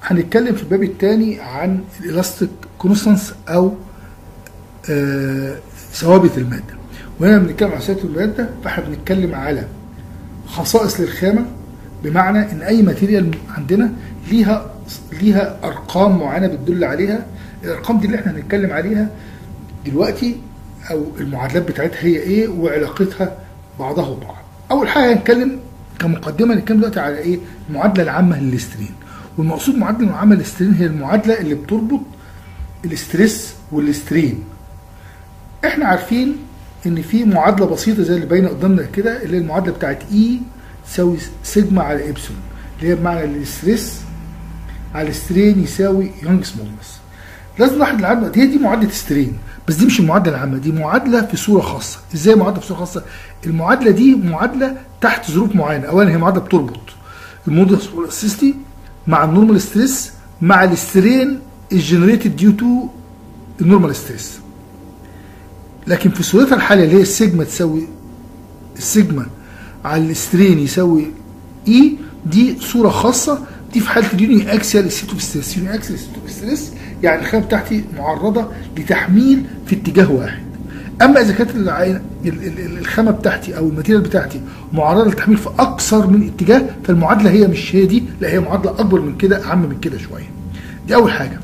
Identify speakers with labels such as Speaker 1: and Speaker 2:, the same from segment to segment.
Speaker 1: هنتكلم في الباب الثاني عن الالاستيك كونستانس او آه ثوابت الماده وهنا بنتكلم عن ثوابت الماده فاحنا بنتكلم على خصائص للخامه بمعنى ان اي ماتيريال عندنا ليها ليها ارقام معينه بتدل عليها الارقام دي اللي احنا هنتكلم عليها دلوقتي او المعادلات بتاعتها هي ايه وعلاقتها بعضها ببعض اول حاجه هنتكلم كمقدمه نتكلم دلوقتي على ايه المعادله العامه للاسترين والمقصود معادله العامه للاسترين هي المعادله اللي بتربط الاستريس والاسترين احنا عارفين ان في معادله بسيطه زي اللي باينه قدامنا كده اللي هي المعادله بتاعت اي تساوي سيجما على ابسلون اللي هي بمعنى الاستريس على السترين يساوي يونجز مودولس لازم نلاحظ العامه دي دي معادله سترين بس دي مش المعادله العامه دي معادله في صوره خاصه ازاي معادله في صوره خاصه المعادله دي معادله تحت ظروف معينه اولا هي معادله بتربط المودولس والاسيستي مع النورمال ستريس مع السترين الجنريتد ديو تو النورمال ستريس لكن في صورتها الحاليه اللي هي السيجما تساوي السيجما على السترين يساوي اي دي صوره خاصه دي في حاله اليوني اكسيال ستيتو ستريس يوني اكسيال ستيتو ستريس يعني الخامه بتاعتي معرضه لتحميل في اتجاه واحد اما اذا كانت الخامه بتاعتي او الماتيريال بتاعتي معرضه للتحميل في اكثر من اتجاه فالمعادله هي مش هي دي لا هي معادله اكبر من كده اعم من كده شويه دي اول حاجه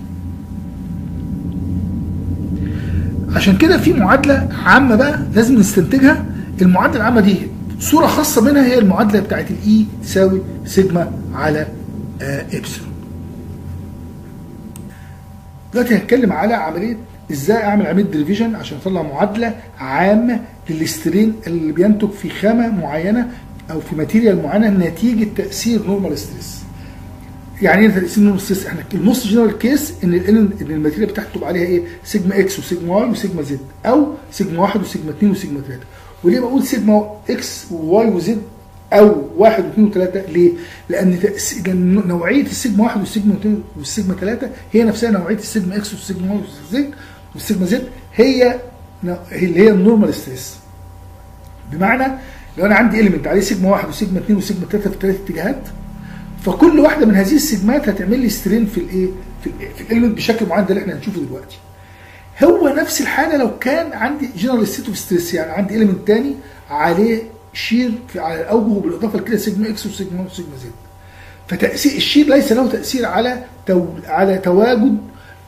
Speaker 1: عشان كده في معادله عامه بقى لازم نستنتجها المعادله العامه دي صوره خاصه منها هي المعادله بتاعت الاي تساوي سيجما على آه ابسلون دلوقتي هتكلم على عمليه ازاي اعمل عمليه ديفيجن عشان اطلع معادله عامه للاسترين اللي بينتج في خامه معينه او في ماتيريال معينه نتيجه تاثير نورمال ستريس يعني ايه تاثير نورمال ستريس احنا الموست جنرال كيس ان ان الماتيريال بتاعتي تبقى عليها ايه سيجما اكس وسيجما واي وسيجما زد او سيجما واحد وسيجما اثنين وسيجما ثلاثه وليه بقول سيجما اكس وواي وزد او واحد واثنين وثلاثه ليه؟ لان نوعيه السيجما واحد والسيجما اثنين والسيجما ثلاثه هي نفسها نوعيه السيجما اكس والسيجما واي والزد والسيجما زد هي اللي هي النورمال ستريس بمعنى لو انا عندي اليمنت عليه سيجما واحد وسيجما اثنين وسيجما ثلاثه في ثلاث اتجاهات فكل واحده من هذه السيجمات هتعمل لي سترين في الايه؟ في, في الاليمنت بشكل معين ده اللي احنا هنشوفه دلوقتي. هو نفس الحاله لو كان عندي جنرال ستيت اوف ستريس يعني عندي اليمنت ثاني عليه شير في على الاوجه وبالاضافه لكده سيجما اكس وسيجما وسيجما زد. فتاثير الشير ليس له تاثير على تو على تواجد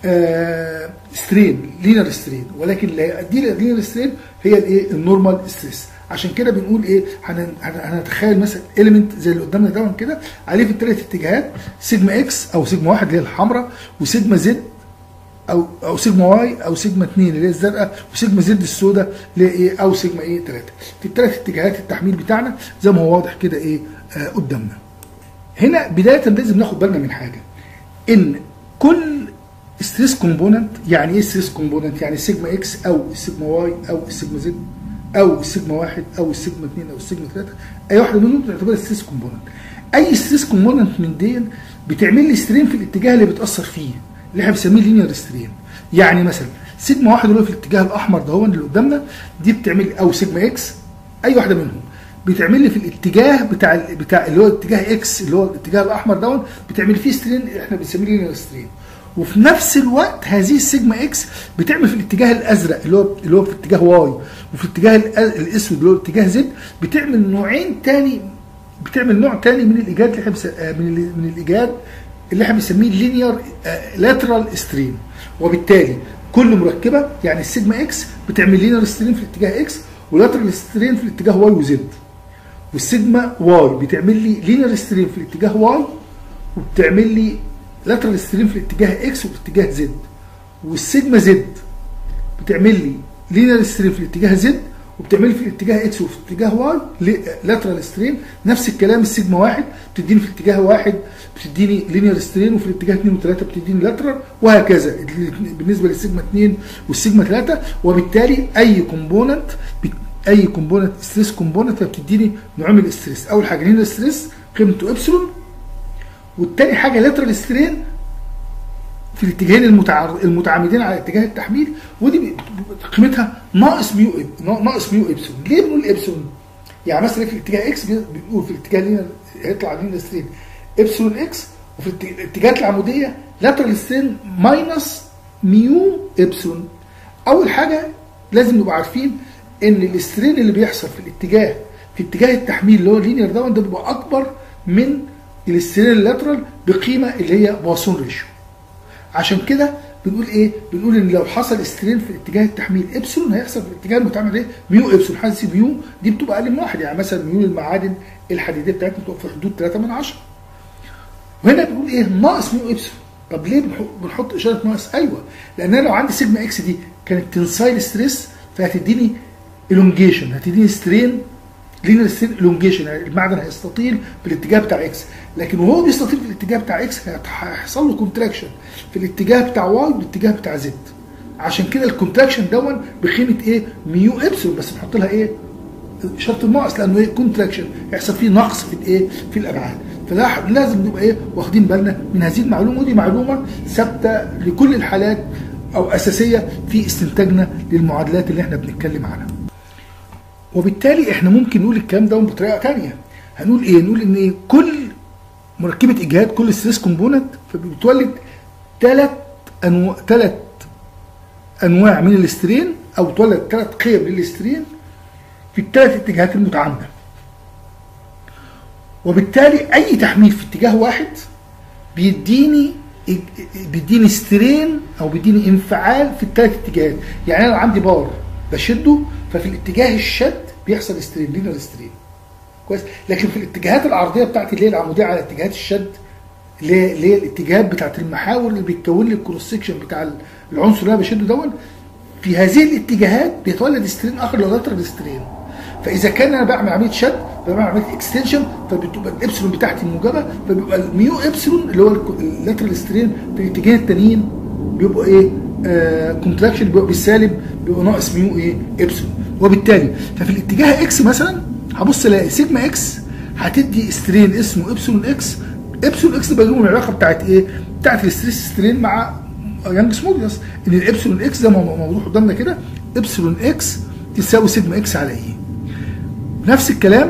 Speaker 1: آه سترين لينر سترين ولكن اللي هيؤدي لينر سترين هي الايه النورمال ستريس عشان كده بنقول ايه هنتخيل مثلا اليمنت زي اللي قدامنا ده كده عليه في الثلاث اتجاهات سيجما اكس او سيجما واحد اللي هي الحمراء وسيجما زد او او سيجما واي او سيجما 2 اللي هي الزرقاء وسيجما زد السوداء اللي هي ايه او سيجما ايه 3 في الثلاث اتجاهات التحميل بتاعنا زي ما هو واضح كده ايه آه قدامنا هنا بدايه لازم ناخد بالنا من حاجه ان كل ستريس كومبوننت يعني ايه ستريس كومبوننت يعني السيجما اكس او السيجما واي او السيجما زد او السيجما واحد او السيجما اثنين او السيجما ثلاثه اي واحده منهم تعتبر ستريس كومبوننت اي ستريس كومبوننت من دي بتعمل لي سترين في الاتجاه اللي بتاثر فيه اللي احنا بنسميه لينير سترين يعني مثلا سيجما واحد اللي هو في الاتجاه الاحمر ده هو اللي قدامنا دي بتعمل او سيجما اكس اي واحده منهم بتعمل لي في الاتجاه بتاع بتاع اللي هو اتجاه اكس اللي هو الاتجاه الاحمر ده بتعمل فيه سترين احنا بنسميه لينير سترين وفي نفس الوقت هذه السيجما اكس بتعمل في الاتجاه الازرق اللي هو اللي هو في اتجاه واي وفي الاتجاه الاسود اللي هو اتجاه زد بتعمل نوعين تاني بتعمل نوع تاني من الايجاد اللي احنا من من الايجاد اللي احنا بنسميه لينير لاترال ستريم وبالتالي كل مركبه يعني السيجما اكس بتعمل لينير ستريم في الاتجاه اكس ولاترال ستريم في الاتجاه واي وزد والسيجما واي بتعمل لي لينير ستريم في الاتجاه واي وبتعمل لي لاترال ستريم في الاتجاه اكس وفي الاتجاه زد والسيجما زد بتعمل لي لينير ستريم في الاتجاه زد وبتعمل لي في الاتجاه اكس وفي الاتجاه واي لاترال ستريم نفس الكلام السيجما واحد بتديني في الاتجاه واحد بتديني لينير سترين وفي الاتجاه 2 و3 بتديني لاترال وهكذا بالنسبه للسيجما 2 والسيجما 3 وبالتالي اي كومبوننت اي كومبوننت ستريس كومبوننت بتديني نوع من الاستريس اول حاجه لينير ستريس قيمته ابسلون والتاني حاجه لاترال سترين في الاتجاهين المتعر... المتعامدين على اتجاه التحميل ودي قيمتها ناقص ميو ناقص ميو ابسلون ليه بنقول ابسلون؟ يعني مثلا في الاتجاه اكس بنقول في الاتجاه لينير هيطلع لينير سترين ابسلون اكس وفي الات- الاتجاهات العموديه لاترال سترين ماينس ميو ابسلون اول حاجه لازم نبقى عارفين ان الاسترين اللي بيحصل في الاتجاه في اتجاه التحميل اللي هو اللينير داون ده بيبقى اكبر من الاسترين اللاترال بقيمه اللي هي بواسون ريشيو عشان كده بنقول ايه؟ بنقول ان لو حصل استرين في اتجاه التحميل ابسلون هيحصل في الاتجاه المتعامل ايه؟ ميو ابسلون حاسس ميو دي بتبقى اقل من واحد يعني مثلا ميو المعادن الحديديه بتاعتنا بتبقى في حدود 3 من 10 وهنا بنقول ايه؟ ناقص ميو ابسلون طب ليه بنحط- بنحط اشاره ناقص؟ ايوه لان انا لو عندي سيجما اكس دي كانت تنسايل ستريس فهتديني الونجيشن هتديني سترين لينير سترين الونجيشن يعني المعدن هيستطيل بالاتجاه بتاع اكس لكن وهو بيستطيل في الاتجاه بتاع اكس هيحصل له كونتراكشن في الاتجاه بتاع واي والاتجاه بتاع زد عشان كده الكونتراكشن دون بقيمه ايه ميو ابسلون بس نحط لها ايه شرط الناقص لانه ايه كونتراكشن يحصل فيه نقص في الايه في الابعاد فده لازم نبقى ايه واخدين بالنا من هذه المعلومه ودي معلومه ثابته لكل الحالات او اساسيه في استنتاجنا للمعادلات اللي احنا بنتكلم عنها وبالتالي احنا ممكن نقول الكلام ده بطريقه ثانيه هنقول ايه نقول ان إيه؟ كل مركبه اجهاد كل ستريس كومبوننت فبتولد ثلاث انواع ثلاث انواع من الاسترين او تولد ثلاث قيم للاسترين في الثلاث اتجاهات المتعامده وبالتالي اي تحميل في اتجاه واحد بيديني بيديني سترين او بيديني انفعال في الثلاث اتجاهات يعني انا لو عندي بار بشده ففي الاتجاه الشد بيحصل سترين لينر سترين كويس لكن في الاتجاهات العرضيه بتاعتي اللي هي العموديه على اتجاهات الشد اللي هي اللي هي الاتجاهات بتاعت المحاور اللي بيتكون لي الكروس سكشن بتاع العنصر اللي انا بشده دون في هذه الاتجاهات بيتولد سترين اخر اللي هو لاترال سترين فاذا كان انا بعمل عمليه شد بعمل عمليه اكستنشن فبتبقى الابسلون بتاعتي موجبه فبيبقى الميو ابسلون اللي هو اللاترال سترين في الاتجاهين التانيين بيبقوا ايه آه كونتراكشن بيبقى بالسالب بيبقى ناقص ميو ايه ابسلون وبالتالي ففي الاتجاه اكس مثلا هبص الاقي سيجما اكس هتدي سترين اسمه ابسلون اكس ابسلون اكس ده بيقوم العلاقه بتاعت ايه؟ بتاعت الستريس سترين مع يانجس موديوس ان الابسلون اكس ده موضوع قدامنا كده ابسلون اكس تساوي سيجما اكس على ايه؟ نفس الكلام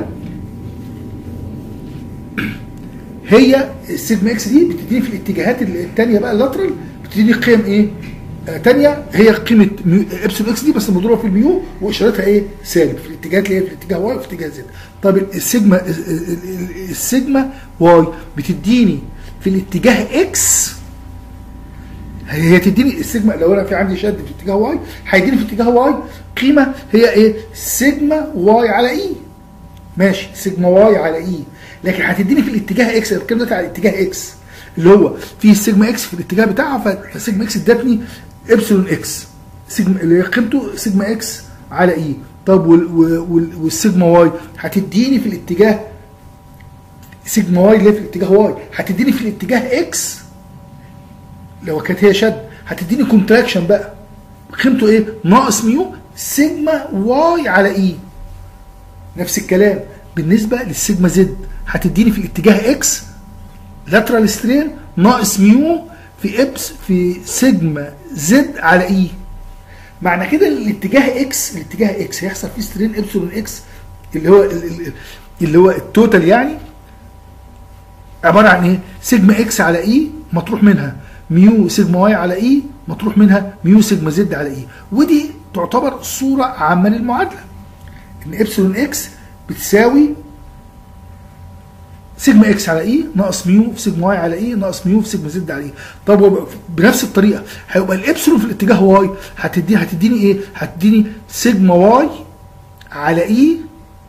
Speaker 1: هي السيجما اكس دي بتديني في الاتجاهات الثانيه بقى اللاترال بتديني قيم ايه؟ آه تانية هي قيمة ابسلون اكس دي بس مضروبة في الميو واشارتها ايه؟ سالب في الاتجاهات اللي هي في الاتجاه واي وفي الاتجاه زد. طب السيجما السيجما واي بتديني في الاتجاه اكس هي تديني السيجما لو انا في عندي شد في اتجاه واي هيديني في اتجاه واي قيمه هي ايه؟ سيجما واي على اي ماشي سيجما واي على اي لكن هتديني في الاتجاه اكس الكلام ده على الاتجاه اكس اللي هو في سيجما اكس في الاتجاه بتاعها فسيجما اكس ادتني ابسلون اكس سيجما اللي هي قيمته سيجما اكس على اي طب والسيجما واي هتديني في الاتجاه سيجما واي اللي في الاتجاه واي هتديني في الاتجاه اكس لو كانت هي شد هتديني كونتراكشن بقى قيمته ايه؟ ناقص ميو سيجما واي على اي نفس الكلام بالنسبه للسيجما زد هتديني في الاتجاه اكس لاترال سترين ناقص ميو في ابس في سيجما زد على اي معنى كده الاتجاه اكس الاتجاه اكس هيحصل فيه سترين ابسلون اكس اللي هو اللي هو التوتال يعني عباره عن ايه؟ سيجما اكس على اي مطروح منها ميو سيجما واي على اي مطروح منها ميو سيجما زد على اي ودي تعتبر صوره عامه للمعادله ان ابسلون اكس بتساوي سيجما اكس على اي ناقص ميو في سيجما واي على اي ناقص ميو في سيجما زد على اي طب بنفس الطريقه هيبقى الابسلون في الاتجاه واي هتدي هتديني ايه هتديني سيجما واي على اي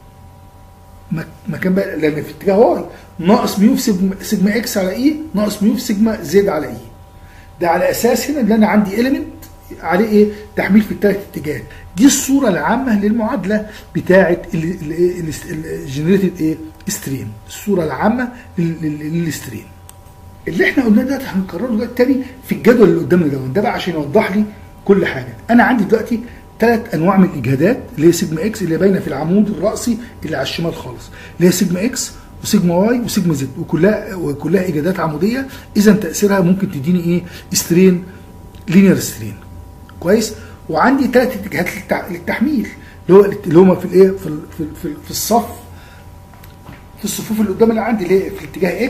Speaker 1: مكان بقى لان في اتجاه واي ناقص ميو في سيجما, سيجما اكس على اي ناقص ميو في سيجما زد على اي ده على اساس هنا ان انا عندي اليمنت عليه ايه تحميل في الثلاث اتجاهات دي الصوره العامه للمعادله بتاعه الجنريتد ايه سترين الصوره العامه للسترين اللي احنا قلناه ده هنكرره دلوقتي تاني في الجدول اللي قدامنا ده ده بقى عشان يوضح لي كل حاجه انا عندي دلوقتي ثلاث انواع من الاجهادات اللي هي سيجما اكس اللي باينه في العمود الراسي اللي على الشمال خالص اللي هي سيجما اكس وسيجما واي وسيجما زد وكلها وكلها اجهادات عموديه اذا تاثيرها ممكن تديني ايه سترين لينير سترين كويس وعندي ثلاث اتجاهات للتحميل اللي هو اللي هم في الايه في في في, في الصف في الصفوف اللي قدام اللي عندي اللي هي في الاتجاه اكس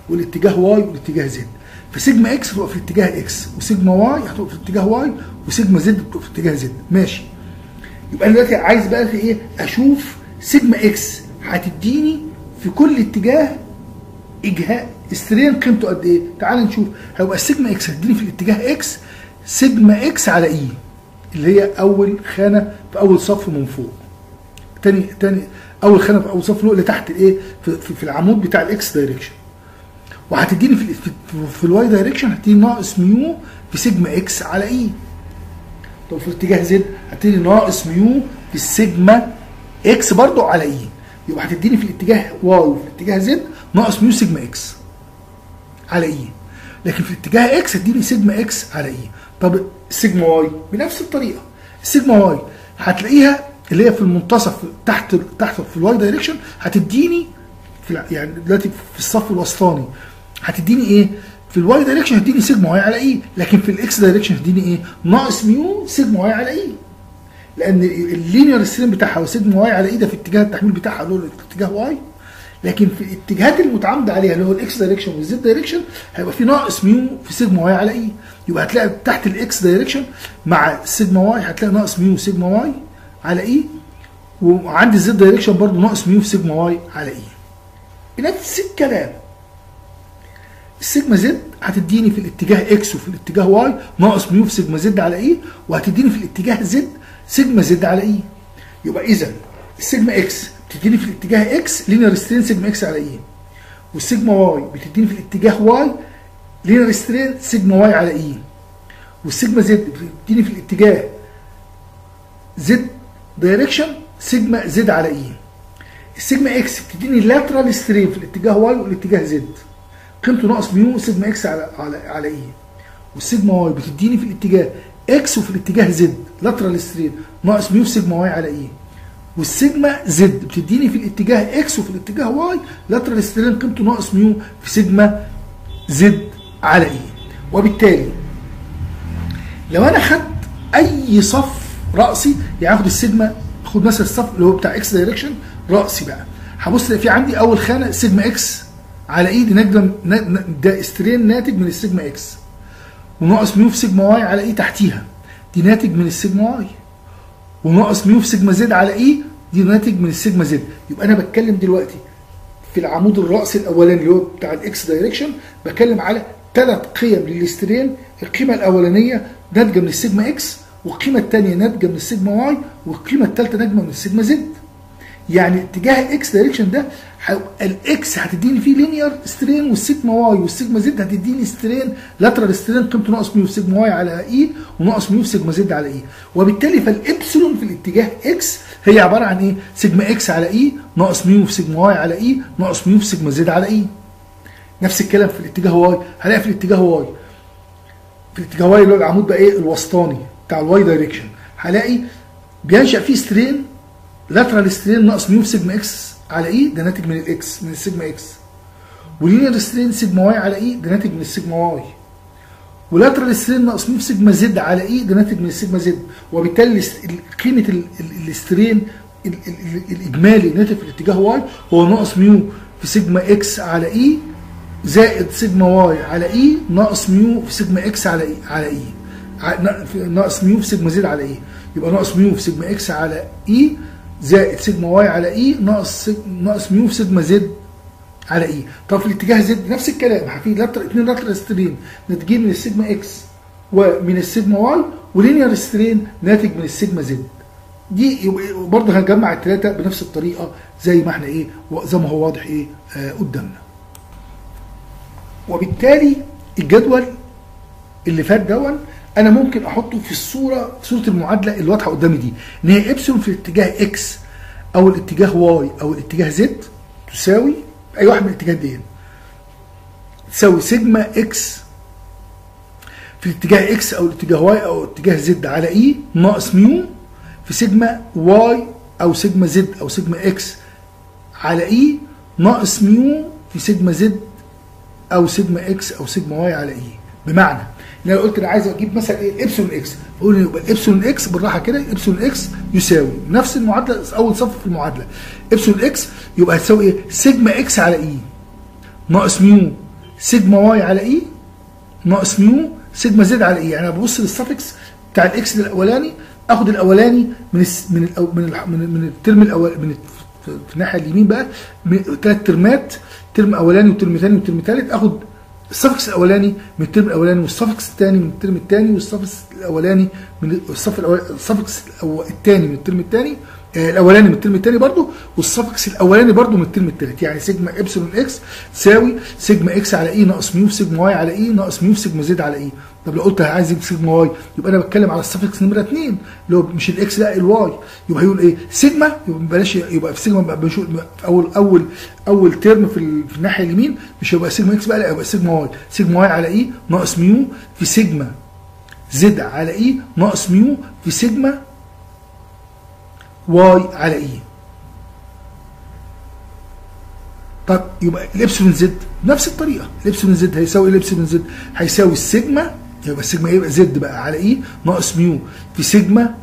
Speaker 1: والاتجاه واي والاتجاه زد فسيجما اكس هتبقى في اتجاه اكس وسيجما واي هتبقى في اتجاه واي وسيجما زد هتبقى في اتجاه زد ماشي يبقى انا دلوقتي عايز بقى في ايه اشوف سيجما اكس هتديني في كل اتجاه اجهاء سترين قيمته قد ايه تعال نشوف هيبقى السيجما اكس هتديني في الاتجاه اكس سيجما اكس على اي اللي هي اول خانه في اول صف من فوق تاني تاني اول خانه في اول صف فوق اللي تحت الايه في, في, في العمود بتاع الاكس دايركشن وهتديني في في, في الواي دايركشن هتديني ناقص ميو في سيجما اكس على اي طب في اتجاه زد هتديني ناقص ميو في السيجما اكس برضو على اي يبقى هتديني في الاتجاه واي وفي الاتجاه زد ناقص ميو سيجما اكس على اي لكن في الاتجاه اكس هتديني سيجما اكس على اي طب السيجما واي بنفس الطريقه السيجما واي هتلاقيها اللي هي في المنتصف تحت تحت في الواي دايركشن هتديني في يعني دلوقتي في الصف الوسطاني هتديني ايه؟ في الواي دايركشن هتديني سيجما واي على اي لكن في الاكس دايركشن هتديني ايه؟ ناقص ميو سيجما واي على اي لان اللينير ستريم بتاعها وسيجما واي على اي ده في اتجاه التحميل بتاعها اللي هو اتجاه واي لكن في الاتجاهات المتعامده عليها اللي هو الاكس دايركشن والزد دايركشن هيبقى في ناقص ميو في سيجما واي على اي يبقى هتلاقي تحت الاكس دايركشن مع السيجما واي هتلاقي ناقص ميو سيجما واي على اي وعندي الزد دايركشن برضه ناقص ميو في سيجما واي على اي نفس الكلام السيجما زد هتديني في الاتجاه اكس وفي الاتجاه واي ناقص ميو في سيجما زد على اي وهتديني في الاتجاه زد سيجما زد على اي يبقى اذا السيجما اكس بتديني في الاتجاه اكس لينير سترين سيجما اكس على اي والسيجما واي بتديني في الاتجاه واي لينير سترين سيجما واي على اي والسيجما زد بتديني في الاتجاه زد دايركشن سيجما زد على اي السيجما اكس بتديني لاترال سترين في الاتجاه واي والاتجاه زد قيمته ناقص ميو سيجما اكس على على على اي والسيجما واي بتديني في الاتجاه اكس وفي الاتجاه زد لاترال سترين ناقص ميو سيجما واي على اي والسيجما زد بتديني في الاتجاه اكس وفي الاتجاه واي لاترال سترين قيمته ناقص ميو في سيجما زد على اي وبالتالي لو انا خدت اي صف راسي يعني اخد السيجما خد مثلا الصف اللي هو بتاع اكس دايركشن راسي بقى هبص في عندي اول خانه سيجما اكس على ايدي نجم ده سترين ناتج من السيجما اكس وناقص ميو في سيجما واي على اي تحتيها دي ناتج من السيجما واي وناقص ميو في سيجما زد على اي دي ناتج من السيجما زد يبقى انا بتكلم دلوقتي في العمود الرأسي الاولاني اللي هو بتاع الاكس دايركشن بتكلم على ثلاث قيم للسترين القيمه الاولانيه ناتجه من السيجما اكس والقيمه الثانيه ناتجه من السيجما واي والقيمه الثالثه ناتجه من السيجما زد يعني اتجاه الاكس دايركشن ده الاكس هتديني فيه لينير سترين والسيجما واي والسيجما زد هتديني سترين لاترال سترين قيمته ناقص ميو في سيجما واي على اي وناقص ميو في سيجما زد على اي وبالتالي فالابسلون في الاتجاه اكس هي عباره عن ايه؟ سيجما اكس على اي ناقص ميو في سيجما واي على اي ناقص ميو في سيجما زد على اي نفس الكلام في الاتجاه واي هلاقي في الاتجاه واي في الاتجاه واي اللي هو العمود بقى ايه الوسطاني بتاع الواي دايركشن هلاقي بينشا فيه سترين لاترال سترين ناقص ميو في سيجما اكس على اي ده ناتج من الاكس من السيجما اكس ولينير سترين سيجما واي على اي ده ناتج من السيجما واي ولاترال سترين ناقص ميو في سيجما زد على اي ده ناتج من السيجما زد وبالتالي قيمه السترين الاجمالي ناتج في الاتجاه واي هو ناقص ميو في سيجما اكس على اي زائد سيجما واي على اي ناقص ميو في سيجما اكس على اي على اي ناقص ميو في سيجما زد على اي يبقى ناقص ميو في سيجما اكس على اي زائد سيجما واي على اي ناقص ناقص ميو في سيجما زد على اي طب في الاتجاه زد نفس الكلام في لاتر اثنين لاتر سترين ناتجين من السيجما اكس ومن السيجما واي ولينير سترين ناتج من السيجما زد دي برضه هنجمع الثلاثه بنفس الطريقه زي ما احنا ايه زي ما هو واضح ايه آه قدامنا وبالتالي الجدول اللي فات دون انا ممكن احطه في الصوره في صوره المعادله اللي واضحه قدامي دي ان هي ابسلون في الاتجاه اكس او الاتجاه واي او الاتجاه زد تساوي اي واحد من الاتجاهات دي تساوي سيجما اكس في الاتجاه اكس او الاتجاه واي او الاتجاه زد على اي ناقص ميو في سيجما واي او سيجما زد او سيجما اكس على اي ناقص ميو في سيجما زد او سيجما اكس او سيجما واي على اي بمعنى ان انا قلت انا عايز اجيب مثلا ايه الابسلون اكس اقول يبقى الابسلون اكس بالراحه كده الابسلون اكس يساوي نفس المعادله اول صف في المعادله ابسلون اكس يبقى هتساوي ايه سيجما اكس على اي ناقص ميو سيجما واي على اي ناقص ميو سيجما زد على اي يعني انا ببص للسفكس بتاع الاكس الاولاني اخد الاولاني من الس من ال من ال من, من الترم الاول من في الناحيه اليمين بقى ثلاث ترمات ترم اولاني وترم ثاني وترم ثالث اخد السفكس الاولاني من الترم الاولاني والسفكس الثاني من الترم الثاني والسفكس الاولاني من الصف السفكس الثاني من الترم الثاني الاولاني من الترم الثاني برضو والسفكس الاولاني برضو من الترم الثالث يعني سيجما ابسلون اكس تساوي سيجما اكس على اي ناقص ميو في سيجما واي على اي ناقص ميو في سيجما زد على اي طب لو قلت عايز اجيب سيجما واي يبقى انا بتكلم على السفكس نمره 2 اللي هو مش الاكس لا الواي يبقى هيقول ايه سيجما يبقى بلاش يبقى في سيجما بقى في اول اول اول ترم في, في الناحيه اليمين مش هيبقى سيجما اكس بقى لا يبقى سيجما واي سيجما واي على اي ناقص ميو في سيجما زد على اي ناقص ميو في سيجما واي على اي طب يبقى الابسلون زد نفس الطريقه الابسلون زد هيساوي الابسلون زد هيساوي السيجما يبقى السيجما يبقى زد بقى على اي ناقص ميو في سيجما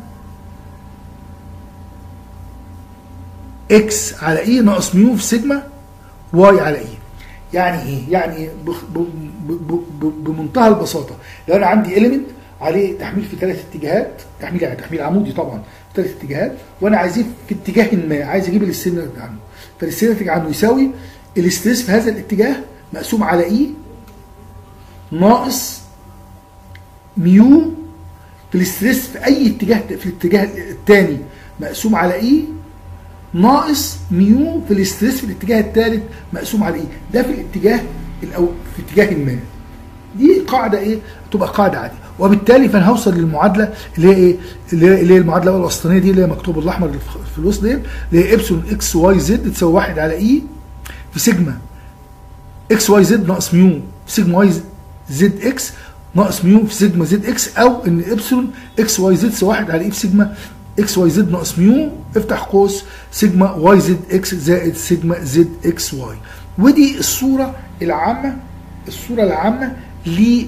Speaker 1: اكس على اي ناقص ميو في سيجما واي على اي يعني ايه يعني بمنتهى البساطه لو انا عندي اليمنت عليه تحميل في ثلاث اتجاهات تحميل يعني تحميل عمودي طبعا في ثلاث اتجاهات وانا عايزين في اتجاه ما عايز اجيب الاستنتاج عنه فالاستنتاج عنه يساوي الاستريس في هذا الاتجاه مقسوم على اي ناقص ميو في الاستريس في اي اتجاه في الاتجاه الثاني مقسوم على اي ناقص ميو في الاستريس في الاتجاه الثالث مقسوم على اي ده في الاتجاه الأو في اتجاه ما دي قاعده ايه تبقى قاعده عاديه وبالتالي فانا هوصل للمعادله اللي هي ايه اللي هي, اللي هي المعادله الوسطانيه دي اللي هي مكتوب بالاحمر في الوسط دي اللي هي ابسلون اكس واي زد تساوي 1 على اي في سيجما اكس واي زد ناقص ميو في سيجما واي زد اكس ناقص ميو في سيجما زد اكس او ان ابسلون اكس واي زد تساوي 1 على اي في سيجما اكس واي زد ناقص ميو افتح قوس سيجما واي زد اكس زائد سيجما زد اكس واي ودي الصوره العامه الصوره العامه ل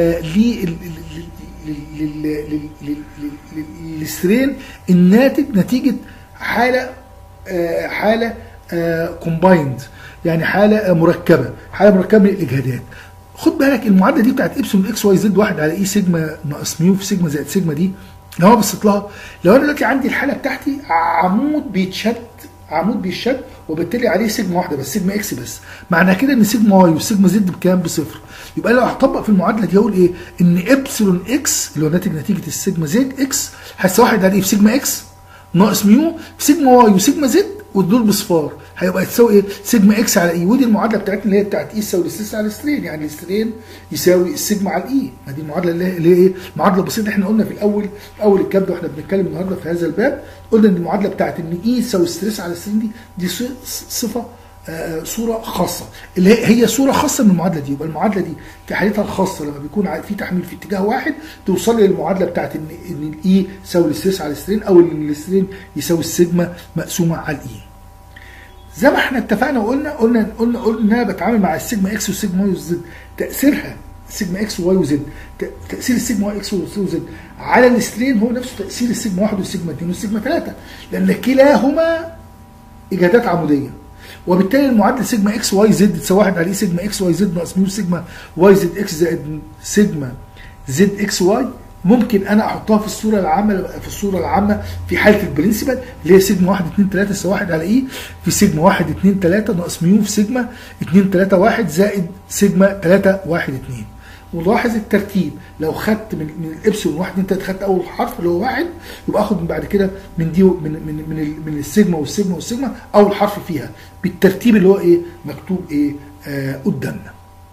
Speaker 1: للسترين الناتج نتيجه حاله حاله كومبايند يعني حاله مركبه حاله مركبه من الاجهادات خد بالك المعادله دي بتاعت ابسلون اكس واي زد 1 على اي سيجما ناقص ميو في سيجما زائد سيجما دي لو انا بصيت لها لو انا دلوقتي عندي الحاله بتاعتي عمود بيتشد عمود بيشد وبالتالي عليه سيجما واحده بس سيجما اكس بس معنى كده ان سيجما واي وسيجما زد بكام بصفر يبقى لو هطبق في المعادله دي هقول ايه ان ابسلون اكس اللي هو ناتج نتيجه السيجما زد اكس هيساوي واحد على ايه في سيجما اكس ناقص ميو في سيجما واي وسيجما زد ودول بصفار هيبقى تساوي ايه سيجما اكس على اي ودي المعادله بتاعتنا اللي هي بتاعت اي تساوي الاستريس على السترين يعني السترين يساوي السيجما على الاي ما دي المعادله اللي هي اللي هي ايه معادله بسيطه احنا قلنا في الاول في اول الكلام ده واحنا بنتكلم النهارده في هذا الباب قلنا ان المعادله بتاعت ان اي تساوي الستريس على السترين دي دي صفه آه صوره خاصه اللي هي هي صوره خاصه من المعادله دي يبقى المعادله دي في حالتها الخاصه لما بيكون في تحميل في اتجاه واحد توصل لي للمعادله بتاعت ان ان الاي يساوي الاستريس على السترين او ان السترين يساوي السيجما مقسومه على الاي زي ما احنا اتفقنا وقلنا قلنا قلنا قلنا ان انا بتعامل مع السيجما اكس والسيجما واي وزد تاثيرها سيجما اكس وواي وزد تاثير السيجما واي اكس وزد على السترين هو نفسه تاثير السيجما 1 والسيجما 2 والسيجما 3 لان كلاهما اجهادات عموديه وبالتالي المعادله سيجما اكس واي زد تساوي 1 على سيجما اكس واي زد ناقص ميو سيجما واي زد اكس زائد سيجما زد اكس واي ممكن انا احطها في الصوره العامه في الصوره العامه في حاله البرنسبل اللي هي سيجما 1 2 3 تساوي 1 على اي في سيجما 1 2 3 ناقص ميو في سيجما 2 3 1 زائد سيجما 3 1 2 ولاحظ الترتيب لو خدت من من الابسلون 1 2 3 خدت اول حرف اللي هو 1 يبقى اخد من بعد كده من دي من من من, من السيجما والسيجما والسيجما اول حرف فيها بالترتيب اللي هو ايه مكتوب ايه آه قدامنا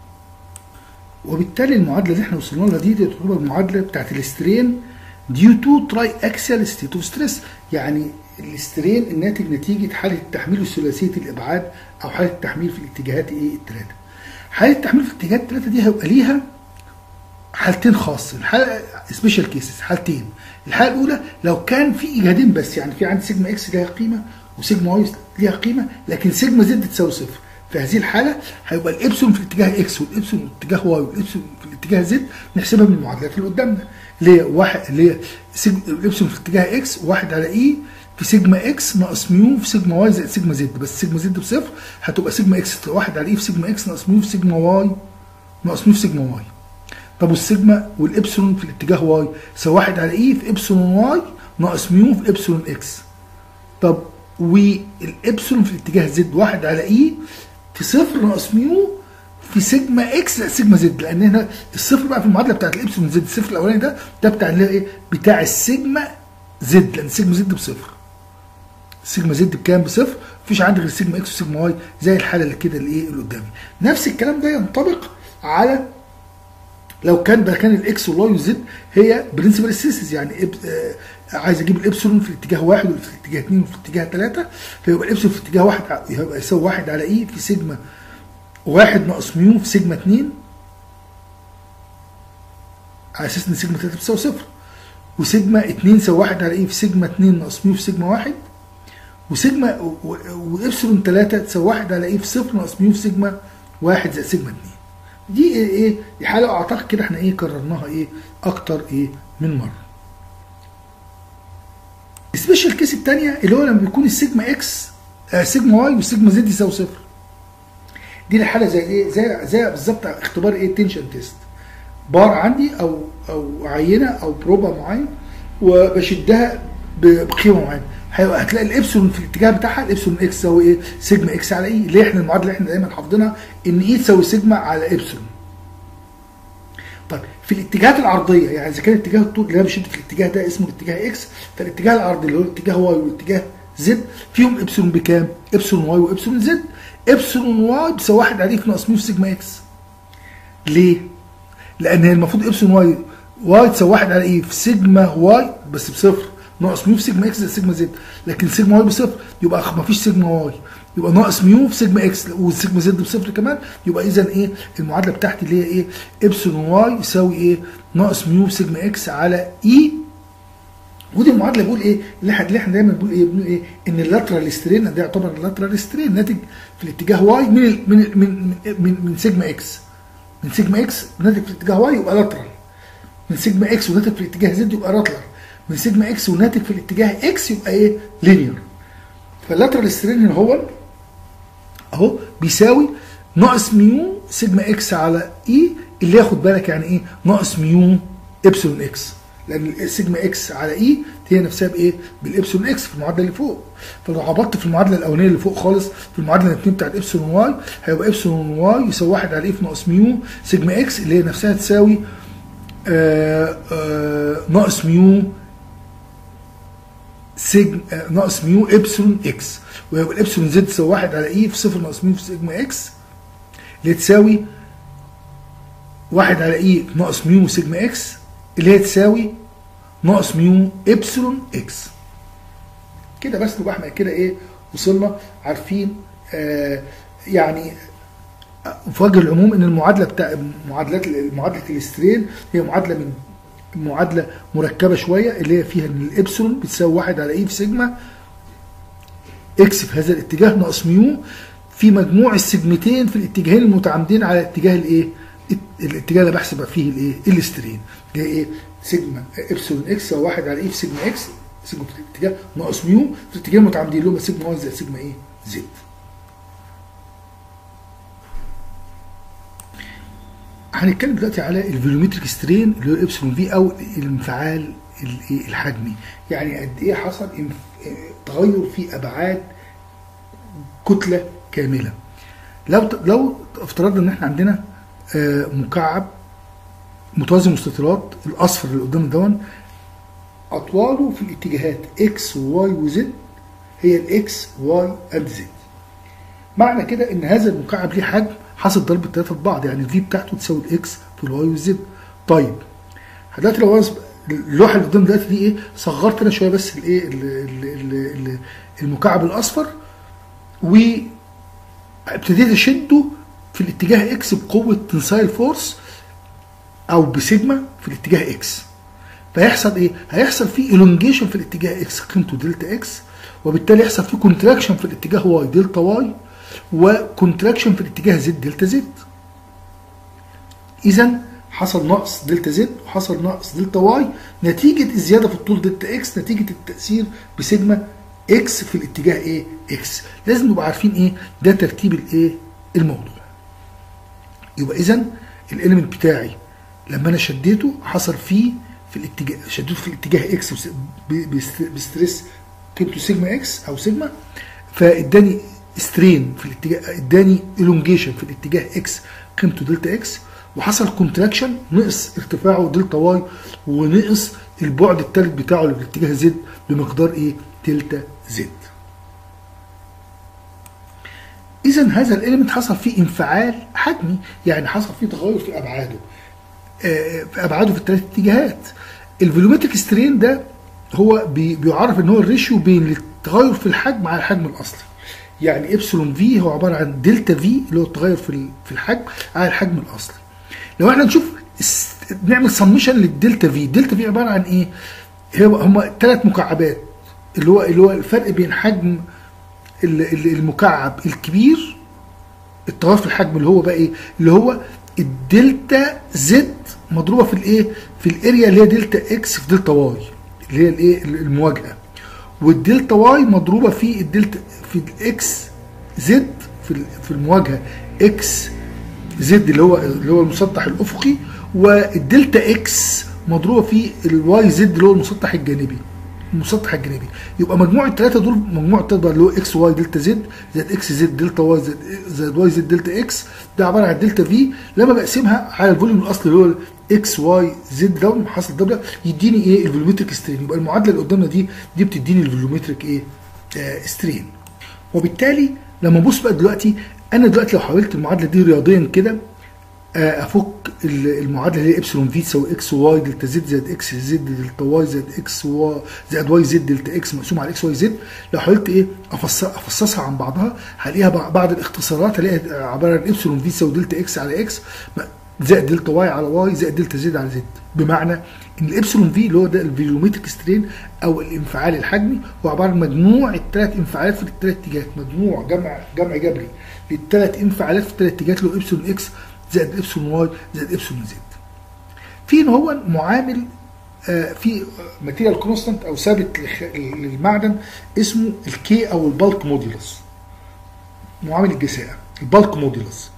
Speaker 1: وبالتالي المعادله اللي احنا وصلنا لها دي تعتبر المعادله بتاعت الاسترين ديو تو تراي اكسيال ستيت اوف ستريس يعني الاسترين الناتج نتيجه حاله التحميل الثلاثيه الابعاد او حاله التحميل في الاتجاهات ايه الثلاثه حاله التحميل في الاتجاهات الثلاثه دي هيبقى ليها حالتين خاصين حاله سبيشال كيسز حالتين الحاله الاولى لو كان في اجهادين بس يعني في عندي سيجما اكس ليها قيمه وسيجما واي ليها قيمه لكن سيجما زد تساوي صفر في هذه الحاله هيبقى الابسلون في الاتجاه اكس والابسلون في الاتجاه واي والابسلون في الاتجاه زد نحسبها من المعادلات اللي قدامنا اللي هي واحد اللي هي الابسلون في الاتجاه اكس واحد على اي في سيجما اكس ناقص ميو في سيجما واي زائد سيجما زد بس سيجما زد بصفر هتبقى سيجما اكس واحد على اي في سيجما اكس ناقص ميو في سيجما واي ناقص ميو في سيجما واي طب والسيجما والابسلون في الاتجاه واي يساوي 1 على اي في ابسلون واي ناقص ميو في ابسلون اكس طب والابسلون في الاتجاه زد 1 على اي في صفر ناقص ميو في سيجما اكس لا سيجما زد لان هنا الصفر بقى في المعادله بتاعت الابسلون زد الصفر الاولاني ده ده بتاع اللي هو ايه بتاع السيجما زد لان سيجما زد بصفر سيجما زد بكام بصفر مفيش عندي غير سيجما اكس وسيجما واي زي الحاله اللي كده اللي ايه اللي قدامي نفس الكلام ده ينطبق على لو كان ده كان الاكس والواي والزد هي برنسبل سيسز يعني إب... آه عايز اجيب الابسلون في الاتجاه واحد وفي الاتجاه اثنين وفي الاتجاه ثلاثه فيبقى الابسلون في الاتجاه واحد يبقى يساوي واحد على اي في سيجما واحد ناقص ميو في سيجما 2 على اساس ان سيجما 3 بتساوي صفر وسيجما 2 يساوي 1 على ايه في سيجما 2 ناقص ميو في سيجما 1 وسيجما وابسلون 3 تساوي 1 على ايه في صفر ناقص ميو في سيجما 1 زائد سيجما 2 دي ايه, إيه دي حاله اعتقد كده احنا ايه كررناها ايه اكتر ايه من مره السبيشال كيس الثانيه اللي هو لما بيكون السيجما اكس آه سيجما واي والسيجما زد يساوي صفر دي الحاله زي ايه زي زي بالظبط اختبار ايه تنشن تيست بار عندي او او عينه او بروبا معين وبشدها بقيمه معينه هتلاقي الابسلون في الاتجاه بتاعها الابسلون اكس تساوي ايه؟ سيجما اكس على اي اللي احنا المعادله اللي احنا دايما حافظينها ان اي تساوي سيجما على ابسلون. طيب في الاتجاهات العرضيه يعني اذا كان اتجاه الطول اللي انا بشد في الاتجاه ده اسمه الاتجاه اكس فالاتجاه العرضي اللي هو الاتجاه واي والاتجاه زد فيهم ابسلون بكام؟ ابسلون واي وابسلون زد ابسلون واي بيساوي 1 عليه في ناقص ميو في سيجما اكس. ليه؟ لان هي المفروض ابسلون واي واي تساوي 1 على ايه في سيجما واي بس بصفر ناقص ميو في سيجما اكس زائد سيجما زد لكن سيجما واي بصفر يبقى ما فيش سيجما واي يبقى ناقص ميو في سيجما اكس والسيجما زد بصفر كمان يبقى اذا ايه المعادله بتاعتي اللي هي ايه ابسلون واي يساوي ايه ناقص ميو في سيجما اكس على اي ودي المعادله بيقول ايه اللي احنا اللي احنا دايما بنقول ايه بنقول ايه ان اللاترال سترين ده يعتبر اللاترال سترين ناتج في الاتجاه واي من من من من, من سيجما اكس من سيجما اكس ناتج في الاتجاه واي يبقى لاترال من سيجما اكس وناتج في الاتجاه زد يبقى لاترال من سيجما اكس وناتج في الاتجاه اكس يبقى ايه لينير فاللاترال سترين هنا هو اهو بيساوي ناقص ميو سيجما اكس على اي اللي ياخد بالك يعني ايه ناقص ميو ابسلون اكس لان سيجما اكس على اي هي نفسها بايه؟ بالابسلون اكس في المعادله اللي فوق فلو عبطت في المعادله الاولانيه اللي فوق خالص في المعادله الاثنين بتاعت ابسلون واي هيبقى ابسلون واي يساوي 1 على اي في ناقص ميو سيجما اكس اللي هي نفسها تساوي آآ آآ ناقص ميو سيجما ناقص ميو ابسلون اكس ويبقى الابسلون زد تساوي 1 على اي في صفر ناقص ميو في سيجما اكس اللي تساوي 1 على اي ناقص ميو سيجما اكس اللي هي تساوي ناقص ميو ابسلون اكس كده بس نبقى احنا كده ايه وصلنا عارفين آه يعني في وجه العموم ان المعادله بتاع معادلات معادله الاسترين هي معادله من معادله مركبه شويه اللي هي فيها ان الابسلون بتساوي 1 على اي في سيجما اكس في هذا الاتجاه ناقص ميو في مجموع السجمتين في الاتجاهين المتعامدين على اتجاه الايه؟ الاتجاه اللي بحسب فيه الايه؟ الاسترين اللي هي ايه؟ سيجما ابسلون اكس او 1 على اي في سيجما اكس سيجما في الاتجاه ناقص ميو في الاتجاه المتعامدين اللي هم سيجما واي زائد سيجما ايه؟ زد. هنتكلم دلوقتي على الفولومتريك سترين اللي هو ابسلون في او الانفعال الحجمي يعني قد ايه حصل تغير في ابعاد كتله كامله لو لو افترضنا ان احنا عندنا مكعب متوازي مستطيلات الاصفر اللي قدام دون اطواله في الاتجاهات اكس وواي وزد هي الاكس واي اند زد معنى كده ان هذا المكعب ليه حجم حاصل ضرب الثلاثه في بعض يعني الفي بتاعته تساوي الاكس في الواي والزد طيب دلوقتي لو اللوحه اللي قدام دلوقتي دي ايه صغرت انا شويه بس الايه المكعب الاصفر وابتديت اشده في الاتجاه اكس بقوه تنسايل فورس او بسيجما في الاتجاه اكس فيحصل ايه؟ هيحصل فيه الونجيشن في الاتجاه اكس قيمته دلتا اكس وبالتالي يحصل فيه كونتراكشن في الاتجاه واي دلتا واي وكونتراكشن في الاتجاه زد دلتا زد اذا حصل نقص دلتا زد وحصل نقص دلتا واي نتيجة الزيادة في الطول دلتا اكس نتيجة التأثير بسيجما اكس في الاتجاه ايه اكس لازم نبقى عارفين ايه ده ترتيب الايه الموضوع يبقى اذا الاليمنت بتاعي لما انا شديته حصل فيه في الاتجاه شديته في الاتجاه اكس وس- ب- بست- بستريس قيمته سيجما اكس او سيجما فاداني سترين في الاتجاه اداني الونجيشن في الاتجاه اكس قيمته دلتا اكس وحصل كونتراكشن نقص ارتفاعه دلتا واي ونقص البعد الثالث بتاعه اللي بالاتجاه زد بمقدار ايه؟ دلتا زد. اذا هذا الاليمنت حصل فيه انفعال حجمي يعني حصل فيه تغير في ابعاده آه، في ابعاده في الثلاث اتجاهات الفولومتريك سترين ده هو بي- بيعرف ان هو الريشيو بين التغير في الحجم على الحجم الاصلي يعني ابسلون في هو عباره عن دلتا في اللي هو التغير في ال- في الحجم على الحجم الاصلي لو احنا نشوف الس- نعمل سمشن للدلتا في الدلتا في عباره عن ايه هو هم ثلاث مكعبات اللي هو اللي هو الفرق بين حجم ال- ال- المكعب الكبير التغير في الحجم اللي هو بقى ايه اللي هو الدلتا زد مضروبه في الايه في الاريا اللي هي دلتا اكس في دلتا واي اللي هي الايه المواجهه والدلتا واي مضروبه في الدلتا في الاكس زد في ال- في المواجهه اكس زد اللي هو اللي هو المسطح الافقي والدلتا اكس مضروبه في الواي زد اللي هو المسطح الجانبي المسطح الجانبي يبقى مجموع الثلاثه دول مجموع الثلاثه اللي هو اكس واي دلتا زد زائد اكس زد دلتا واي زائد زائد واي زد دلتا اكس ده عباره عن دلتا في لما بقسمها على الفوليوم الاصلي اللي هو اكس واي زد ده حاصل ده يديني ايه الفوليومتريك سترين يبقى المعادله اللي قدامنا دي دي بتديني الفوليومتريك ايه آه سترين وبالتالي لما ابص بقى دلوقتي انا دلوقتي لو حاولت المعادله دي رياضيا كده آه، افك ال- المعادله اللي هي ابسلون في تساوي اكس واي دلتا زد زائد اكس زد دلتا واي زائد اكس واي زائد واي زد دلتا اكس مقسوم على اكس واي زد لو حاولت ايه أفص- افصصها عن بعضها هلاقيها بع- بعض الاختصارات هلاقيها عباره عن ابسلون في تساوي دلتا اكس على اكس زائد دلتا واي على واي زائد دلتا زد على زد بمعنى ان الابسلون في اللي هو ده الفيلومتريك سترين او الانفعال الحجمي هو عباره عن مجموع الثلاث انفعالات في الثلاث اتجاهات مجموع جمع جمع جبري للثلاث انفعالات في الثلاث اتجاهات اللي هو ابسلون اكس زائد ابسلون واي زائد ابسلون زد في ان هو معامل آه، في ماتيريال كونستانت او ثابت لخ- للمعدن اسمه الكي او البالك موديولس معامل الجساء البالك موديولس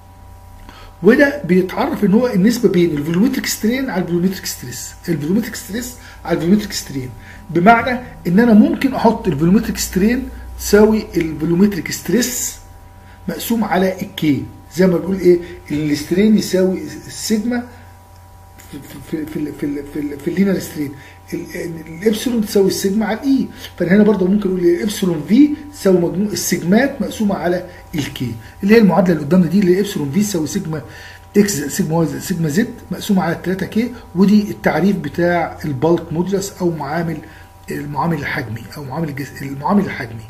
Speaker 1: وده بيتعرف ان هو النسبه بين الفولومتريك سترين على الفولومتريك ستريس الفولومتريك ستريس على الفولومتريك سترين بمعنى ان انا ممكن احط الفولومتريك سترين تساوي الفولومتريك ستريس مقسوم على الكي زي ما بنقول ايه السترين يساوي السيجما في في في في في, في اللينير سترين الابسلون تساوي السيجما على الاي فانا هنا برضه ممكن اقول الابسلون في تساوي مجموع السيجمات مقسومه على الكي اللي هي المعادله اللي قدامنا دي اللي هي ابسلون في تساوي سيجما اكس زائد سيجما واي زائد سيجما زد مقسومه على 3 كي ودي التعريف بتاع البالك مودولس او معامل المعامل الحجمي او معامل الجس... المعامل الحجمي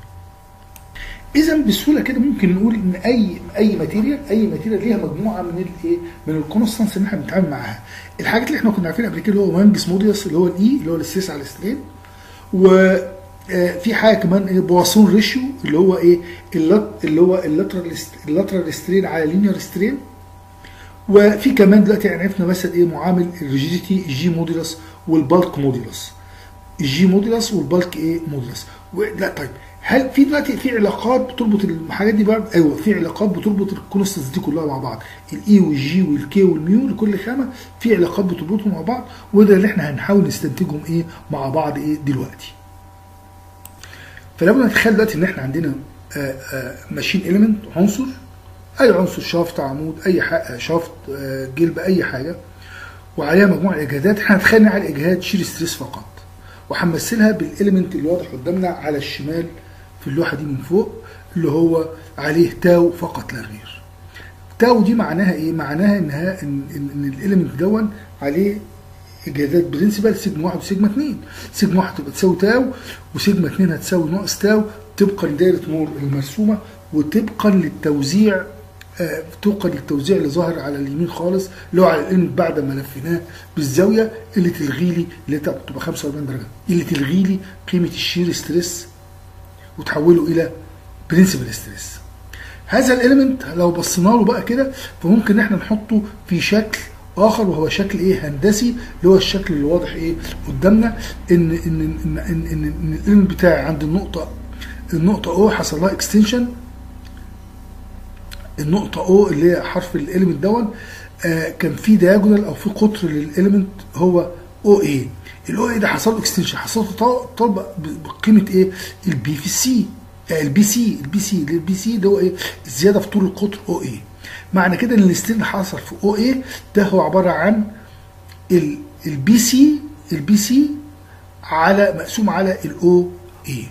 Speaker 1: اذا بسهوله كده ممكن نقول ان اي اي ماتيريال اي ماتيريال ليها مجموعه من الايه من الكونستانس اللي احنا بنتعامل معاها الحاجات اللي احنا كنا عارفينها قبل كده اللي هو مانجس موديوس اللي هو الاي اللي هو الاستريس على السترين و آه، في حاجه كمان إيه بواسون ريشيو اللي هو ايه اللت اللي هو اللاترال اللاترال سترين على لينير سترين وفي كمان دلوقتي عرفنا مثلا ايه معامل الريجيديتي الجي موديلس والبالك موديلس الجي موديلس والبالك ايه موديلس لا طيب هل في دلوقتي في علاقات بتربط الحاجات دي بقى ايوه في علاقات بتربط الكونستنس دي كلها مع بعض الاي والجي والكي والميو لكل خامه في علاقات بتربطهم مع بعض وده اللي احنا هنحاول نستنتجهم ايه مع بعض ايه دلوقتي فلو نتخيل دلوقتي ان احنا عندنا ماشين اليمنت عنصر اي عنصر شافت عمود اي حق شافت آه، جلب اي حاجه وعليها مجموعه اجهادات احنا هنتخيل على الاجهاد شير ستريس فقط وهنمثلها بالاليمنت اللي واضح قدامنا على الشمال في اللوحه دي من فوق اللي هو عليه تاو فقط لا غير تاو دي معناها ايه معناها انها ان, إن, إن الاليمنت دون عليه اجهادات برنسبل سيجما 1 وسيجما 2 سيجما 1 تبقى تساوي تاو وسيجما 2 هتساوي ناقص تاو طبقا لدائره مور المرسومه وطبقا للتوزيع آه، طبقا للتوزيع اللي ظاهر على اليمين خالص اللي هو على الاليمنت بعد ما لفيناه بالزاويه اللي تلغي لي اللي تبقى 45 درجه اللي تلغي لي قيمه الشير ستريس وتحوله الى برنسبل ستريس هذا الاليمنت لو بصينا له بقى كده فممكن احنا نحطه في شكل اخر وهو شكل ايه هندسي اللي هو الشكل اللي واضح ايه قدامنا ان ان ان ان, إن, إن الاليمنت بتاعي عند النقطه النقطه او حصل لها اكستنشن النقطه او اللي هي حرف الاليمنت دون آه كان في دياجونال او في قطر للاليمنت هو او اي الاو اي ده حصل له اكستنشن حصل له طلب بقيمه ايه البي في السي البي سي البي سي البي سي ده هو ايه الزياده في طول القطر او اي معنى كده ان الستيل اللي حصل في او اي ده هو عباره عن البي سي البي سي على مقسوم على الاو اي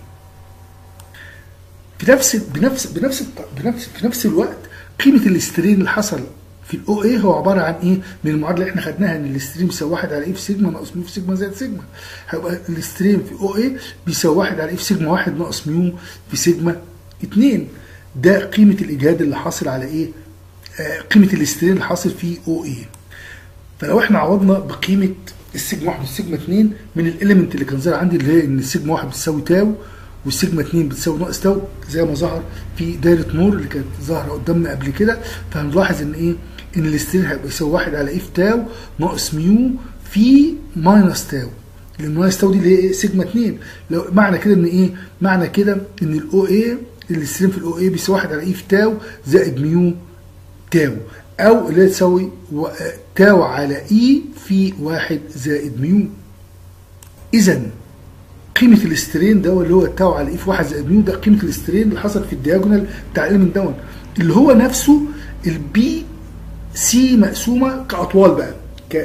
Speaker 1: في نفس بنفس بنفس بنفس في نفس الوقت قيمه الاسترين اللي حصل في الاو اي هو عباره عن ايه؟ من المعادله اللي احنا خدناها ان الاستريم بيساوي 1 على ايه في سيجما ناقص ميو في سيجما زائد سيجما هيبقى الاستريم في او اي بيساوي 1 على ايه في سيجما 1 ناقص ميو في سيجما 2 ده قيمه الاجهاد اللي حاصل على ايه؟ آه قيمه الاسترين اللي حاصل في او اي فلو احنا عوضنا بقيمه السيجما 1 والسيجما 2 من الاليمنت اللي كان ظاهر عندي اللي هي ان السيجما 1 بتساوي تاو والسيجما 2 بتساوي ناقص تاو زي ما ظهر في دايره نور اللي كانت ظاهره قدامنا قبل كده فهنلاحظ ان ايه ان الاسترين هيبقى يساوي 1 على اف تاو ناقص ميو في ماينس تاو لان ماينس تاو دي اللي هي ايه سيجما 2 لو معنى كده ان ايه معنى كده ان الاو اي الاسترين في الاو اي بيساوي 1 على اف تاو زائد ميو تاو او اللي هي تساوي تاو على اي في 1 زائد ميو اذا قيمه الاسترين ده اللي هو تاو على اي في 1 زائد ميو ده قيمه الاسترين اللي حصل في الدياجونال بتاع الاليمنت دون اللي هو نفسه البي سي مقسومه كاطوال بقى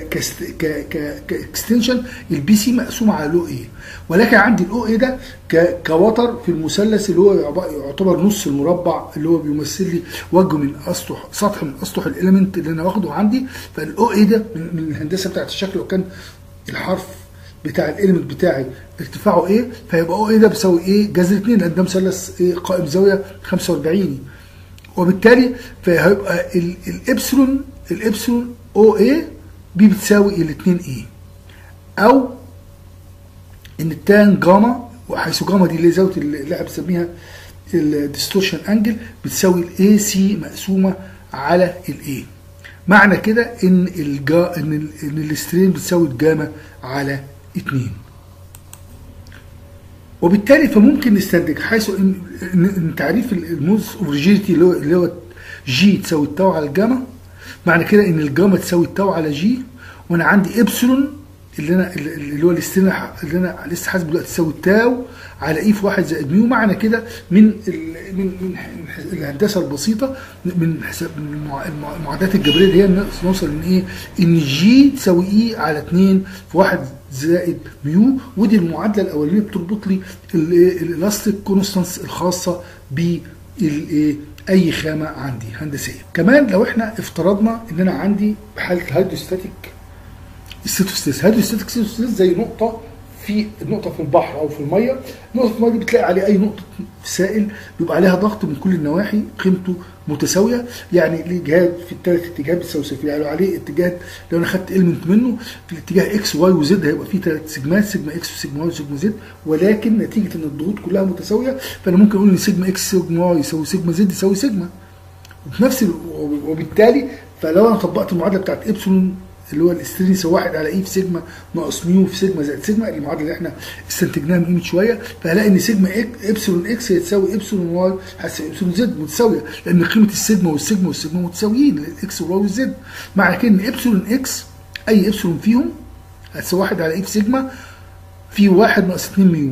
Speaker 1: كاكستنشن البي سي مقسومه على الاو اي ولكن عندي الاو اي ده كوتر في المثلث اللي هو يعتبر نص المربع اللي هو بيمثل لي وجه من اسطح سطح من اسطح الاليمنت اللي انا واخده عندي فالاو اي ده من الهندسه بتاعت الشكل لو كان الحرف بتاع الاليمنت بتاعي ارتفاعه ايه فيبقى او ايه ده بيساوي ايه جذر 2 لان ده مثلث ايه قائم زاويه 45 وبالتالي فهيبقى الابسلون الابسلون او اي بي بتساوي الاثنين اي او ان التان جاما وحيث جاما دي اللي زاويه اللي احنا بنسميها الديستورشن انجل بتساوي الاي سي مقسومه على الاي معنى كده ان الجا ان ال ان الاسترين بتساوي الجاما على 2 وبالتالي فممكن نستنتج حيث ان, إن تعريف الموز اوف ريجيديتي اللي هو اللي هو جي تساوي التاو على الجاما معنى كده ان الجاما تساوي التاو على جي وانا عندي ابسلون اللي انا اللي هو الاسترين اللي انا لسه حاسبه دلوقتي تساوي التاو على اي في 1 زائد ميو معنى كده من من من الهندسه البسيطه من حساب من المعادلات الجبريه اللي هي نوصل ان ايه ان جي تساوي اي على 2 في 1 زائد ميو ودي المعادله الاولانيه بتربط لي الالاستيك كونستانس الخاصه ب اي خامه عندي هندسيه كمان لو احنا افترضنا ان انا عندي حاله الهيدروستاتيك ستاتوستيس هيدروستاتيك ستاتوستيس زي نقطه في نقطة في البحر أو في المية، نقطة في المية دي بتلاقي عليه أي نقطة سائل بيبقى عليها ضغط من كل النواحي قيمته متساوية، يعني الإجهاد في الثلاث اتجاهات بتساوي صفر، يعني لو عليه اتجاه لو أنا خدت إلمنت منه في الاتجاه إكس واي وزد هيبقى فيه ثلاث سيجمات سيجما إكس وسيجما واي وسيجما زد، ولكن نتيجة إن الضغوط كلها متساوية فأنا ممكن أقول إن سيجما إكس سيجما واي يساوي سيجما زد يساوي سيجما. وفي نفس وبالتالي فلو أنا طبقت المعادلة بتاعت إبسلون اللي هو الاسترين يساوي 1 على اي في سيجما ناقص ميو في سيجما زائد سيجما المعادله اللي احنا استنتجناها من قيمه شويه فهلاقي ان سيجما إك ابسلون اكس هي تساوي ابسلون واي هتساوي ابسلون زد متساويه لان قيمه السيجما والسيجما والسيجما متساويين الاكس والواي والزد معنى كده ان ابسلون اكس اي ابسلون فيهم هتساوي 1 على اي في سيجما في 1 ناقص 2 ميو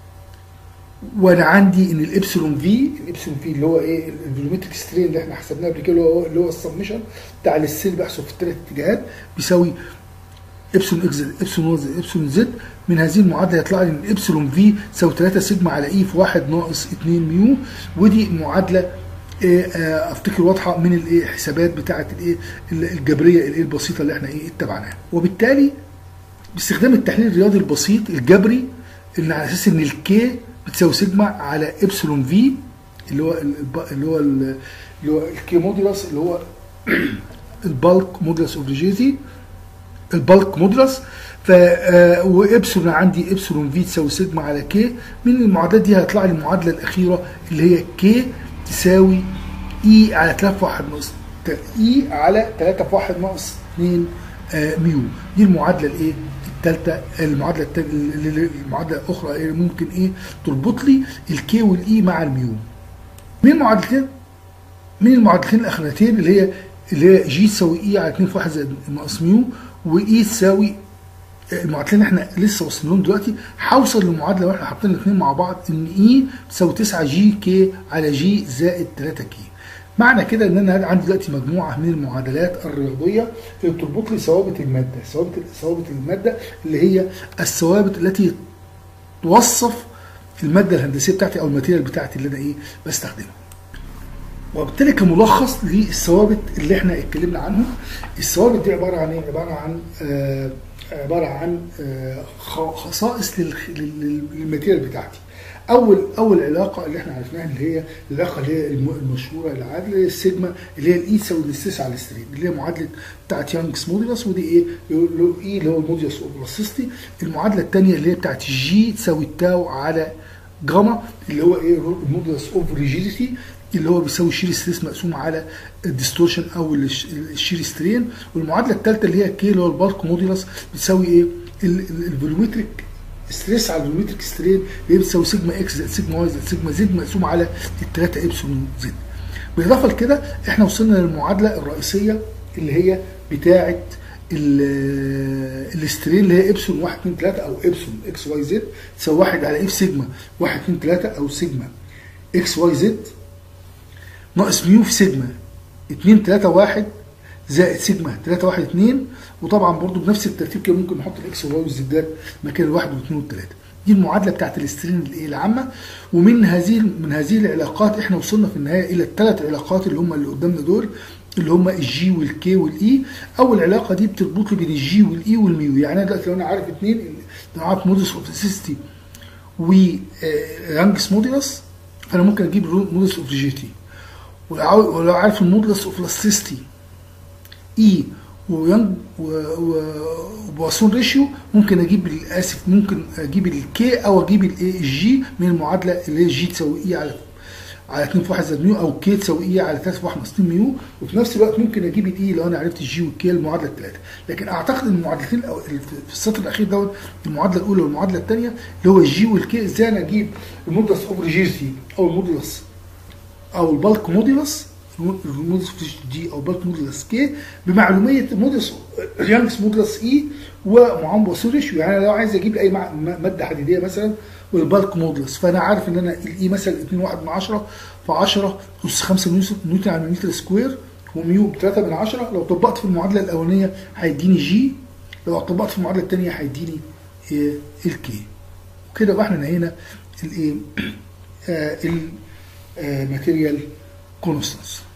Speaker 1: وانا عندي ان الابسلون في الابسلون في اللي هو ايه الفولومتريك سترين اللي احنا حسبناه قبل كده اللي هو اللي هو السبمشن بتاع السيل بيحصل في الثلاث اتجاهات بيساوي ابسلون اكس زائد ابسلون واي زائد ابسلون زد من هذه المعادله يطلع لي ان الابسلون في تساوي 3 سيجما على اي في 1 ناقص 2 ميو ودي معادله إيه افتكر واضحه من الايه الحسابات بتاعه الايه الجبريه الايه البسيطه اللي احنا ايه اتبعناها وبالتالي باستخدام التحليل الرياضي البسيط الجبري اللي على اساس ان الكي بتساوي سيجما على ابسلون في اللي هو اللي هو اللي هو الكي مودولس اللي هو البالك مودولس اوف ريجيتي البالك مودولس ف وابسلون عندي ابسلون في تساوي سيجما على كي من المعادلات دي هيطلع لي المعادله الاخيره اللي هي كي تساوي اي على 3 في 1 ناقص اي على 3 في 1 ناقص 2 ميو دي المعادله الايه الثالثه المعادله التالتة المعادله الاخرى اللي ممكن ايه تربط لي الكي والاي مع الميو من المعادلتين من المعادلتين الاخرتين اللي هي اللي هي جي تساوي اي على 2 في 1 زائد ناقص ميو واي تساوي المعادلتين احنا لسه واصلين لهم دلوقتي هوصل للمعادله واحنا حاطين الاثنين مع بعض ان اي تساوي 9 جي كي على جي زائد 3 كي معنى كده ان انا عندي دلوقتي مجموعه من المعادلات الرياضيه اللي بتربط لي ثوابت الماده ثوابت ثوابت الماده اللي هي الثوابت التي توصف الماده الهندسيه بتاعتي او الماتيريال بتاعتي اللي انا ايه بستخدمها وبالتالي كملخص للثوابت اللي احنا اتكلمنا عنهم الثوابت دي عباره عن ايه عباره عن آه عباره عن آه خصائص للماتيريال بتاعتي اول اول علاقه اللي احنا عرفناها اللي هي العلاقه اللي هي المشهوره العادله اللي هي السيجما اللي هي الاي تساوي الاستيس على السترين اللي هي معادله بتاعت يانجز موديلس ودي ايه اي اللي هو الموديلس اوف بلاستيستي المعادله الثانيه اللي هي بتاعت جي تساوي التاو على جاما اللي هو ايه الموديلس اوف ريجيديتي اللي هو بيساوي الشير ستريس مقسوم على الديستورشن او الشير سترين والمعادله الثالثه اللي هي كي اللي هو البالك موديلس بتساوي ايه الفولومتريك ستريس على الفولومتريك سترين اللي هي بتساوي سيجما اكس زائد سيجما واي زائد سيجما زد مقسوم على الثلاثه ابسلون زد بالاضافه لكده احنا وصلنا للمعادله الرئيسيه اللي هي بتاعه الاسترين اللي هي ابسلون 1 2 3 او ابسلون اكس واي زد تساوي 1 على اف سيجما 1 2 3 او سيجما اكس واي زد ناقص ميو في سيجما 2 3 1 زائد سيجما 3 1 2 وطبعا برضو بنفس الترتيب كده ممكن نحط الاكس والواي والزدات مكان الواحد والاثنين والثلاثه دي المعادله بتاعت الاسترين الايه العامه ومن هذه من هذه العلاقات احنا وصلنا في النهايه الى الثلاث علاقات اللي هم اللي قدامنا دول اللي هم الجي والكي والاي اول علاقه دي بتربط لي بين الجي والاي والميو يعني انا دلوقتي لو انا عارف اثنين لو عارف مودس اوف سيستي ورانجس موديلس فانا ممكن اجيب مودس اوف ريجيتي ولو عارف المودلس اوف لاستيستي اي ويانج وبواسون ريشيو ممكن اجيب اسف ممكن اجيب الكي او اجيب الاي الجي من المعادله اللي هي جي تساوي اي على على 2 في 1 زائد ميو او كي تساوي اي على 3 في 1 ناقص 2 ميو وفي نفس الوقت ممكن اجيب الاي لو انا عرفت الجي والكي المعادله الثلاثه لكن اعتقد ان المعادلتين في السطر الاخير دوت المعادله الاولى والمعادله الثانيه اللي هو الجي والكي ازاي انا اجيب المودلس اوف ريجيرسي او المودلس او البالك موديلس المودلس دي او بالك موديلس كي بمعلوميه مودلس يانجز مودلس اي ومعاهم بواسوريش يعني لو عايز اجيب اي ماده حديديه مثلا والبالك مودلس فانا عارف ان انا الاي مثلا 2 1 من 10 ف 10 اس 5 نيوتن على متر سكوير وميو ب 3 من 10 لو طبقت في المعادله الاولانيه هيديني جي لو طبقت في المعادله الثانيه هيديني إيه الكي وكده بقى احنا نهينا الايه آه material constants